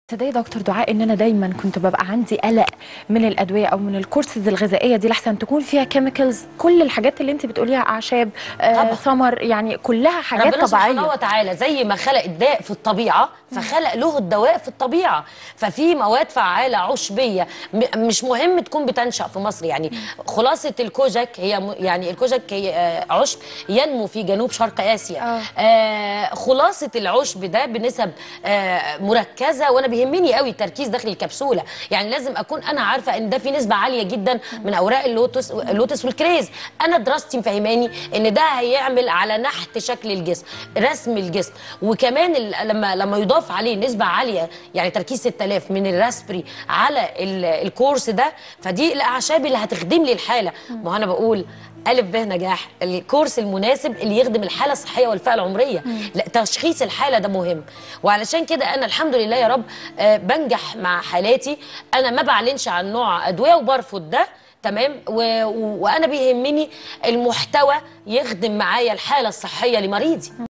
ده يا دكتور دعاء ان انا دايما كنت ببقى عندي قلق من الادويه او من الكورسز الغذائيه دي لحسن تكون فيها كيميكالز كل الحاجات اللي انت بتقوليها اعشاب آه طبعا. ثمر يعني كلها حاجات ربنا سبحانه طبيعيه وتعالى زي ما خلق الداء في الطبيعه فخلق له الدواء في الطبيعه ففي مواد فعاله عشبيه م- مش مهم تكون بتنشا في مصر يعني خلاصه الكوجاك هي م- يعني الكوجاك هي آه، عشب ينمو في جنوب شرق اسيا آه. آه خلاصه العشب ده بنسب آه مركزه وانا بيهمني قوي التركيز داخل الكبسوله يعني لازم اكون انا عارفه ان ده في نسبه عاليه جدا من اوراق اللوتس اللوتس والكريز انا دراستي مفهماني ان ده هيعمل على نحت شكل الجسم رسم الجسم وكمان ال- لما لما يضاف عليه نسبه عاليه يعني تركيز 6000 من الراسبري على ال- الكورس ده فدي الاعشاب اللي هتخدم لي الحاله ما هو انا بقول ألف ب نجاح الكورس المناسب اللي يخدم الحالة الصحية والفئة العمرية لا تشخيص الحالة ده مهم وعلشان كده أنا الحمد لله يا رب آه، بنجح مع حالاتي أنا ما بعلنش عن نوع أدوية وبرفض ده تمام و... و... وأنا بيهمني المحتوى يخدم معايا الحالة الصحية لمريضي